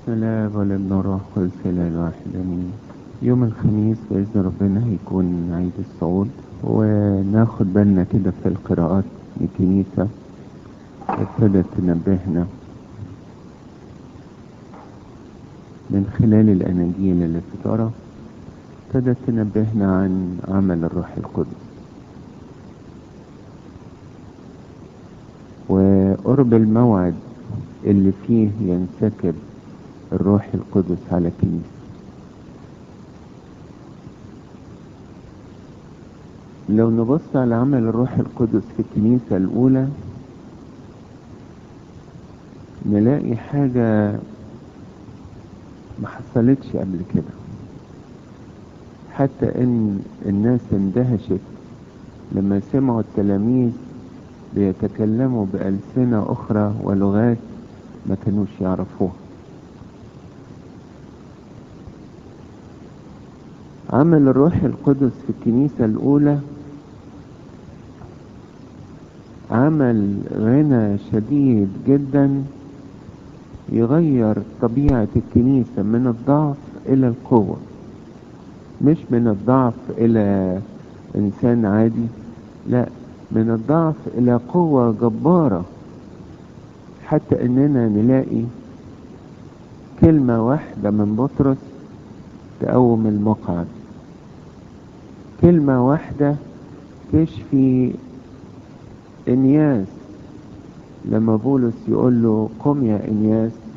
بسم الله والابن والروح القدس الاله الواحد امين يوم الخميس باذن ربنا هيكون عيد الصعود وناخد بالنا كده في القراءات الكنيسه ابتدت تنبهنا من خلال الاناجيل اللي بتقرا ابتدت تنبهنا عن عمل الروح القدس وقرب الموعد اللي فيه ينسكب الروح القدس على الكنيسة لو نبص على عمل الروح القدس في الكنيسة الأولى نلاقي حاجة ما حصلتش قبل كده حتى ان الناس اندهشت لما سمعوا التلاميذ بيتكلموا بألسنة أخرى ولغات ما كانوش يعرفوها عمل الروح القدس في الكنيسة الأولى عمل غنى شديد جدا يغير طبيعة الكنيسة من الضعف إلى القوة مش من الضعف إلى إنسان عادي لا من الضعف إلى قوة جبارة حتى إننا نلاقي كلمة واحدة من بطرس تقوم المقعد كلمة واحدة تشفي إنياس لما بولس يقول له قم يا إنياس